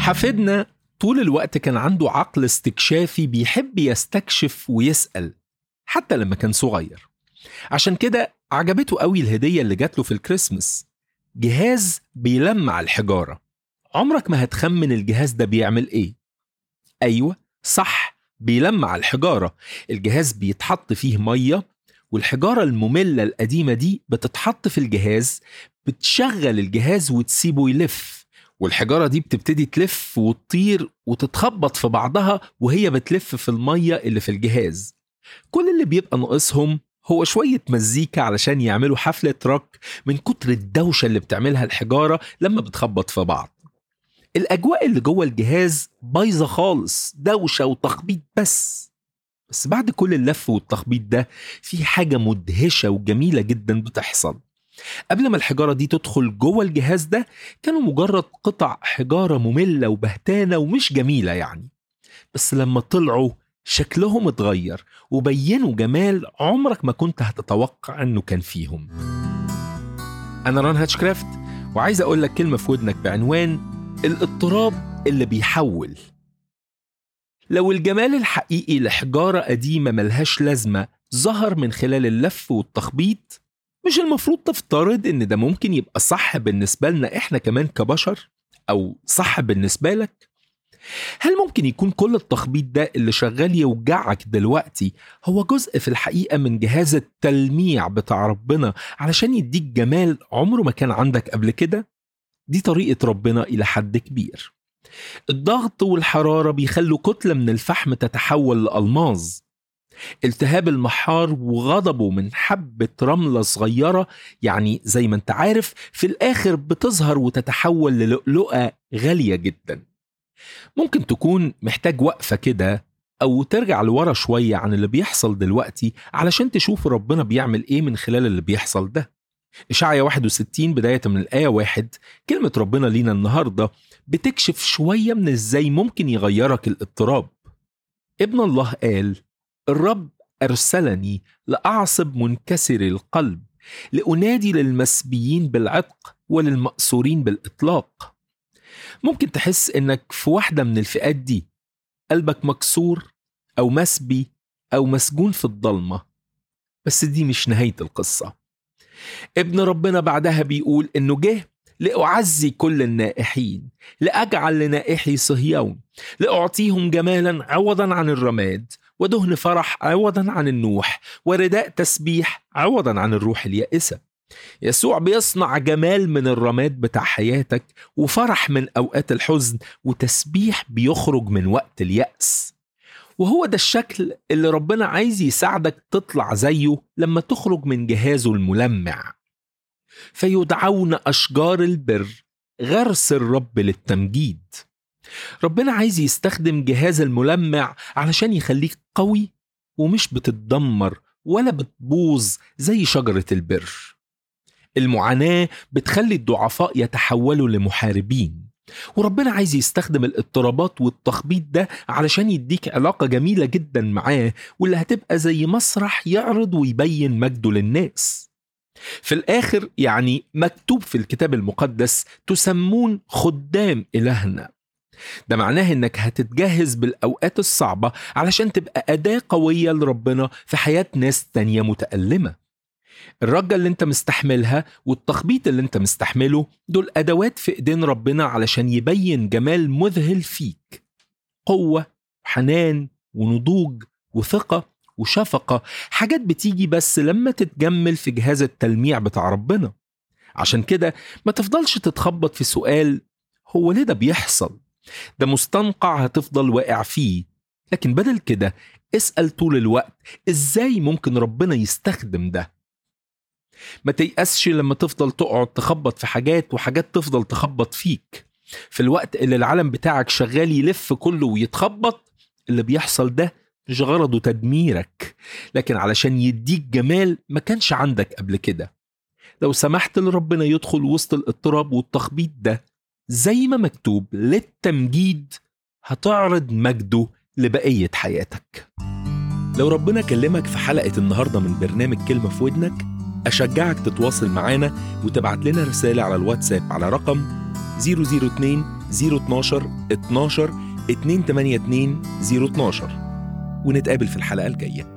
حفيدنا طول الوقت كان عنده عقل استكشافي بيحب يستكشف ويسأل حتى لما كان صغير عشان كده عجبته قوي الهدية اللي جات له في الكريسماس جهاز بيلمع الحجارة عمرك ما هتخمن الجهاز ده بيعمل ايه ايوه صح بيلمع الحجارة الجهاز بيتحط فيه مية والحجارة المملة القديمة دي بتتحط في الجهاز بتشغل الجهاز وتسيبه يلف والحجارة دي بتبتدي تلف وتطير وتتخبط في بعضها وهي بتلف في المية اللي في الجهاز كل اللي بيبقى ناقصهم هو شوية مزيكا علشان يعملوا حفلة روك من كتر الدوشة اللي بتعملها الحجارة لما بتخبط في بعض الأجواء اللي جوه الجهاز بايظة خالص دوشة وتخبيط بس بس بعد كل اللف والتخبيط ده في حاجة مدهشة وجميلة جدا بتحصل قبل ما الحجارة دي تدخل جوه الجهاز ده كانوا مجرد قطع حجارة مملة وبهتانة ومش جميلة يعني بس لما طلعوا شكلهم اتغير وبينوا جمال عمرك ما كنت هتتوقع انه كان فيهم انا ران هاتشكرافت وعايز اقول لك كلمة في ودنك بعنوان الاضطراب اللي بيحول لو الجمال الحقيقي لحجارة قديمة ملهاش لازمة ظهر من خلال اللف والتخبيط مش المفروض تفترض ان ده ممكن يبقى صح بالنسبة لنا احنا كمان كبشر او صح بالنسبة لك هل ممكن يكون كل التخبيط ده اللي شغال يوجعك دلوقتي هو جزء في الحقيقة من جهاز التلميع بتاع ربنا علشان يديك جمال عمره ما كان عندك قبل كده؟ دي طريقة ربنا إلى حد كبير الضغط والحرارة بيخلوا كتلة من الفحم تتحول لألماظ التهاب المحار وغضبه من حبة رملة صغيرة يعني زي ما انت عارف في الآخر بتظهر وتتحول للؤلؤة غالية جدا ممكن تكون محتاج وقفة كده أو ترجع لورا شوية عن اللي بيحصل دلوقتي علشان تشوف ربنا بيعمل إيه من خلال اللي بيحصل ده إشعيا 61 بداية من الآية واحد كلمة ربنا لينا النهاردة بتكشف شوية من إزاي ممكن يغيرك الاضطراب ابن الله قال الرب أرسلني لأعصب منكسر القلب لأنادي للمسبيين بالعتق وللمأسورين بالإطلاق ممكن تحس إنك في واحدة من الفئات دي قلبك مكسور أو مسبي أو مسجون في الضلمة بس دي مش نهاية القصة ابن ربنا بعدها بيقول إنه جه لأعزي كل النائحين لأجعل لنائحي صهيون لأعطيهم جمالا عوضا عن الرماد ودهن فرح عوضا عن النوح ورداء تسبيح عوضا عن الروح اليائسة يسوع بيصنع جمال من الرماد بتاع حياتك وفرح من أوقات الحزن وتسبيح بيخرج من وقت اليأس وهو ده الشكل اللي ربنا عايز يساعدك تطلع زيه لما تخرج من جهازه الملمع فيدعون أشجار البر غرس الرب للتمجيد ربنا عايز يستخدم جهاز الملمع علشان يخليك قوي ومش بتتدمر ولا بتبوظ زي شجرة البر المعاناة بتخلي الضعفاء يتحولوا لمحاربين وربنا عايز يستخدم الاضطرابات والتخبيط ده علشان يديك علاقة جميلة جدا معاه واللي هتبقى زي مسرح يعرض ويبين مجده للناس في الآخر يعني مكتوب في الكتاب المقدس تسمون خدام إلهنا ده معناه انك هتتجهز بالاوقات الصعبة علشان تبقى أداة قوية لربنا في حياة ناس تانية متألمة الرجة اللي انت مستحملها والتخبيط اللي انت مستحمله دول أدوات في إيدين ربنا علشان يبين جمال مذهل فيك قوة وحنان ونضوج وثقة وشفقة حاجات بتيجي بس لما تتجمل في جهاز التلميع بتاع ربنا عشان كده ما تفضلش تتخبط في سؤال هو ليه ده بيحصل ده مستنقع هتفضل واقع فيه لكن بدل كده اسأل طول الوقت ازاي ممكن ربنا يستخدم ده ما تيأسش لما تفضل تقعد تخبط في حاجات وحاجات تفضل تخبط فيك في الوقت اللي العالم بتاعك شغال يلف كله ويتخبط اللي بيحصل ده مش غرضه تدميرك لكن علشان يديك جمال ما كانش عندك قبل كده لو سمحت لربنا يدخل وسط الاضطراب والتخبيط ده زي ما مكتوب للتمجيد هتعرض مجده لبقية حياتك لو ربنا كلمك في حلقة النهاردة من برنامج كلمة في ودنك أشجعك تتواصل معانا وتبعت لنا رسالة على الواتساب على رقم 002 012 12 282 012 ونتقابل في الحلقة الجاية